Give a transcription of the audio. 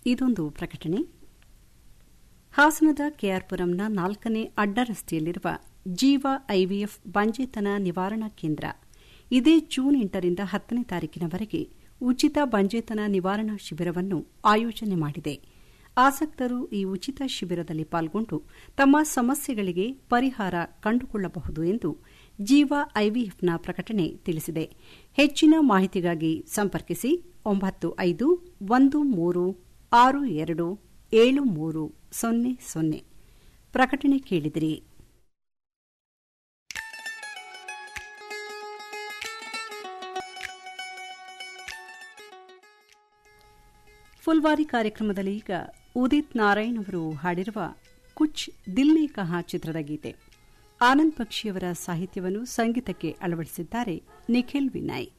ಇದೊಂದು ಪ್ರಕಟಣೆ ಹಾಸನದ ಕೆಆರ್ಪುರಂನ ನಾಲ್ಕನೇ ಅಡ್ಡ ರಸ್ತೆಯಲ್ಲಿರುವ ಜೀವ ಐವಿಎಫ್ ಬಂಜೇತನ ನಿವಾರಣಾ ಕೇಂದ್ರ ಇದೇ ಜೂನ್ ಎಂಟರಿಂದ ಹತ್ತನೇ ತಾರೀಕಿನವರೆಗೆ ಉಚಿತ ಬಂಜೇತನ ನಿವಾರಣಾ ಶಿಬಿರವನ್ನು ಆಯೋಜನೆ ಮಾಡಿದೆ ಆಸಕ್ತರು ಈ ಉಚಿತ ಶಿಬಿರದಲ್ಲಿ ಪಾಲ್ಗೊಂಡು ತಮ್ಮ ಸಮಸ್ಯೆಗಳಿಗೆ ಪರಿಹಾರ ಕಂಡುಕೊಳ್ಳಬಹುದು ಎಂದು ಜೀವ ಐವಿಎಫ್ನ ಪ್ರಕಟಣೆ ತಿಳಿಸಿದೆ ಹೆಚ್ಚಿನ ಮಾಹಿತಿಗಾಗಿ ಸಂಪರ್ಕಿಸಿ ಒಂಬತ್ತು ಐದು ಒಂದು ಮೂರು ಆರು ಎರಡು ಏಳು ಮೂರು ಸೊನ್ನೆ ಸೊನ್ನೆ ಪ್ರಕಟಣೆ ಕೇಳಿದಿರಿ ಫುಲ್ವಾರಿ ಕಾರ್ಯಕ್ರಮದಲ್ಲಿ ಈಗ ಉದಿತ್ ನಾರಾಯಣ್ ಅವರು ಹಾಡಿರುವ ಕುಚ್ ದಿಲ್ನೇ ಕಹಾ ಚಿತ್ರದ ಗೀತೆ ಆನಂದ್ ಬಕ್ಷಿಯವರ ಸಾಹಿತ್ಯವನ್ನು ಸಂಗೀತಕ್ಕೆ ಅಳವಡಿಸಿದ್ದಾರೆ ನಿಖಿಲ್ ವಿನಯ್